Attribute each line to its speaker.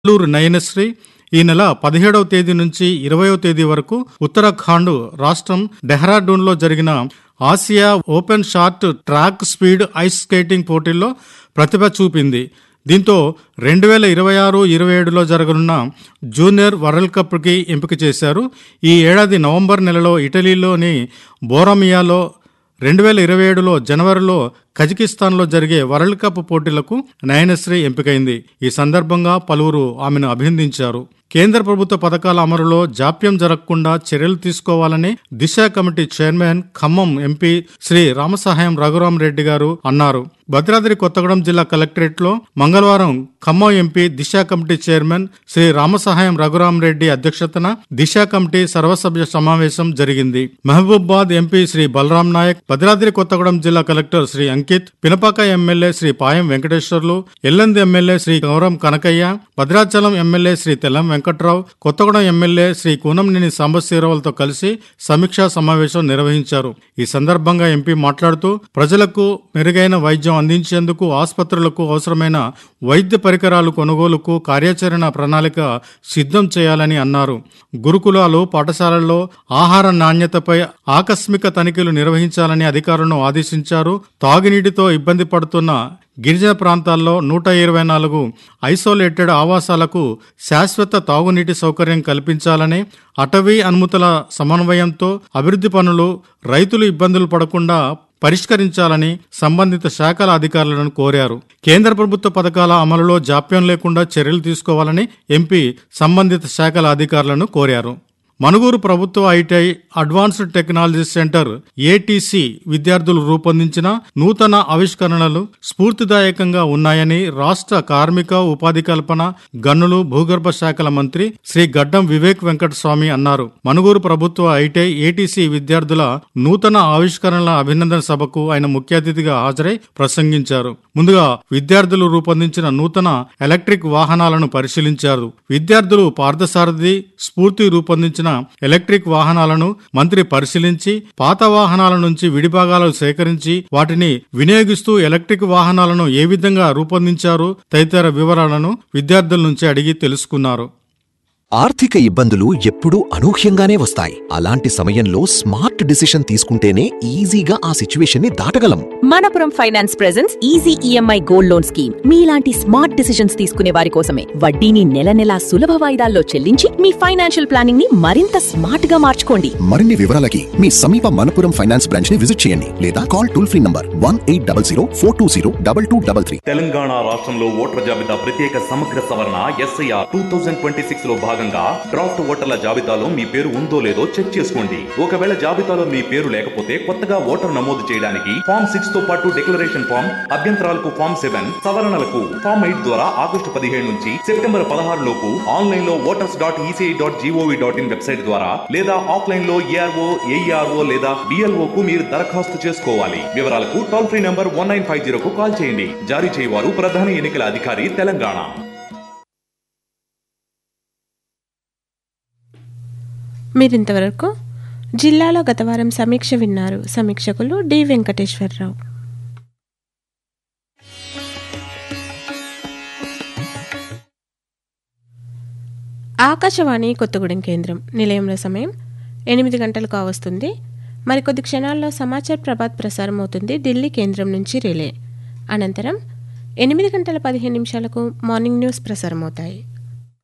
Speaker 1: నెల్లూరు నయనశ్రీ ఈ నెల పదిహేడవ తేదీ నుంచి ఇరవయవ తేదీ వరకు ఉత్తరాఖండ్ రాష్ట్రం డెహ్రాడూన్లో జరిగిన Asia open short track speed ice skating పోటీల్లో ప్రతిభ చూపింది దీంతో రెండు వేల ఇరవై ఆరు ఇరవై ఏడులో జరగనున్న జూనియర్ వరల్డ్ కప్కి ఎంపిక చేశారు ఈ ఏడాది నవంబర్ నెలలో ఇటలీలోని బోరమియాలో రెండు వేల ఇరవై ఏడులో జనవరిలో కజకిస్తాన్లో జరిగే వరల్డ్ కప్ పోటీలకు నయనశ్రీ ఎంపికైంది ఈ సందర్భంగా పలువురు ఆమెను అభినందించారు కేంద్ర ప్రభుత్వ పథకాల అమలులో జాప్యం జరగకుండా చర్యలు తీసుకోవాలని Disha committee chairman Khammam MP Shri Ramasahayam Raghuram Reddy గారు అన్నారు భద్రాద్రి కొత్తగూడెం జిల్లా కలెక్టరేట్ లో మంగళవారం Khammam MP Disha committee chairman Shri Ramasahayam Raghuram Reddy అధ్యక్షతన దిశ కమిటీ సర్వసభ్య సమావేశం జరిగింది మహబూబాద్ ఎంపీ శ్రీ బలరాం నాయక్ భద్రాద్రి కొత్తగూడెం జిల్లా collector Shri Ankit Pinapaka MLA Shri Payam Venkateswarlu Yellandu MLA Shri Gouram Kanakaiah Bhadrachalam MLA Shri Tellam Venkatrao Kothagudem MLA Shri Koonamneni సాంబశివరావులతో కలిసి సమీక్షా సమావేశం నిర్వహించారు ఈ సందర్భంగా ఎంపీ మాట్లాడుతూ ప్రజలకు మెరుగైన వైద్యం అందించేందుకు ఆసుపత్రులకు అవసరమైన వైద్య పరికరాలు కొనుగోలుకు కార్యాచరణ ప్రణాళిక సిద్ధం చేయాలని అన్నారు గురుకులాలు పాఠశాలల్లో ఆహార నాణ్యతపై ఆకస్మిక తనిఖీలు నిర్వహించాలని అధికారులను ఆదేశించారు తాగునీటితో ఇబ్బంది పడుతున్న గిరిజన ప్రాంతాల్లో నూట ఇరవై నాలుగు ఐసోలేటెడ్ ఆవాసాలకు శాశ్వత తాగునీటి సౌకర్యం కల్పించాలని అటవీ అనుమతుల సమన్వయంతో అభివృద్ధి పనులు రైతులు ఇబ్బందులు పడకుండా పరిష్కరించాలని సంబంధిత శాఖల అధికారులను కోరారు కేంద్ర ప్రభుత్వ పథకాల అమలులో జాప్యం లేకుండా చర్యలు తీసుకోవాలని ఎంపీ సంబంధిత శాఖల అధికారులను కోరారు మనుగూరు ప్రభుత్వ ITI advanced technology centre ATC విద్యార్థులు రూపొందించిన నూతన ఆవిష్కరణలు స్ఫూర్తిదాయకంగా ఉన్నాయని రాష్ట్ర కార్మిక ఉపాధి కల్పన గనులు భూగర్భ శాఖల మంత్రి శ్రీ గడ్డం వివేక్ వెంకటస్వామి అన్నారు మనుగూరు ప్రభుత్వ ఐటీఐ ఏటీసీ విద్యార్థుల నూతన ఆవిష్కరణల అభినందన సభకు ఆయన ముఖ్య అతిథిగా హాజరై ప్రసంగించారు ముందుగా విద్యార్థులు రూపొందించిన నూతన ఎలక్ట్రిక్ వాహనాలను పరిశీలించారు విద్యార్థులు పార్థసారథి స్ఫూర్తి రూపొందించిన ఎలక్ట్రిక్ వాహనాలను మంత్రి పరిశీలించి పాత వాహనాల నుంచి విడిభాగాలు సేకరించి వాటిని వినియోగిస్తూ ఎలక్ట్రిక్ వాహనాలను ఏ విధంగా రూపొందించారు తదితర వివరాలను విద్యార్థుల నుంచి అడిగి తెలుసుకున్నారు
Speaker 2: ఆర్థిక ఇబ్బందులు ఎప్పుడూ అనూహ్యంగానే వస్తాయి అలాంటి సమయంలో స్మార్ట్ డిసిషన్ తీసుకుంటేనే ఈజీగా ఆ సిచ్యువేషన్ ని దాటగలం
Speaker 3: Manappuram finance presence easy EMI gold loan scheme మీలాంటి స్మార్ట్ డిసిషన్స్ తీసుకునే వారి కోసమే వడ్డీని నెల నెలా సులభ వాయిదాల్లో చెల్లించి మీ ఫైనాన్షియల్ ప్లానింగ్ ని మరింత స్మార్ట్ గా మార్చుకోండి
Speaker 4: మరిన్ని వివరాలకి మీ సమీప మనపురం ఫైనాన్స్ బ్రాంచ్ ని విజిట్ చేయండి లేదా call toll free number one eight double zero four two zero double two double three
Speaker 5: Telangana రాష్ట్రంలో ఓటర్ల జాబితా ప్రత్యేక సమగ్ర సవరణ SIR two thousand twenty six లో భాగంగా డ్రాఫ్ట్ ఓటర్ల జాబితాలో మీ పేరు ఉందో లేదో చెక్ చేసుకోండి ఒకవేళ జాబితాలో మీ పేరు లేకపోతే కొత్తగా ఓటర్ నమోదు చేయడానికి ఫామ్ సిక్స్ తో పాటు డిక్లరేషన్ ఫామ్ అభ్యంతరాలకు ఫామ్ సెవెన్ సవరణలకు ఫామ్ ఎయిట్ ద్వారా ఆగస్టు పదిహేడు నుంచి సెప్టెంబర్ పదహారు లోపు ఆన్లైన్ లో voters dot ECI dot GOV dot in website ద్వారా లేదా ఆఫ్లైన్ లో ఏఆర్ఓ ఏఈఆర్ఓ లేదా బిఎల్ఓ కు మీరు దరఖాస్తు చేసుకోవాలి వివరాలకు toll free number one nine five జీరోకు కాల్ చేయండి జారీ చేయవారు ప్రధాన ఎన్నికల అధికారి తెలంగాణ
Speaker 6: మీరింతవరకు జిల్లాలో గత వారం సమీక్ష విన్నారు సమీక్షకులు డి వెంకటేశ్వరరావు ఆకాశవాణి కొత్తగూడెం కేంద్రం నిలయంలో సమయం ఎనిమిది గంటలు కావస్తుంది మరికొద్ది క్షణాల్లో సమాచార్ ప్రభాత్ ప్రసారం అవుతుంది ఢిల్లీ కేంద్రం నుంచి రిలే అనంతరం ఎనిమిది గంటల పదిహేను నిమిషాలకు మార్నింగ్ న్యూస్ ప్రసారం అవుతాయి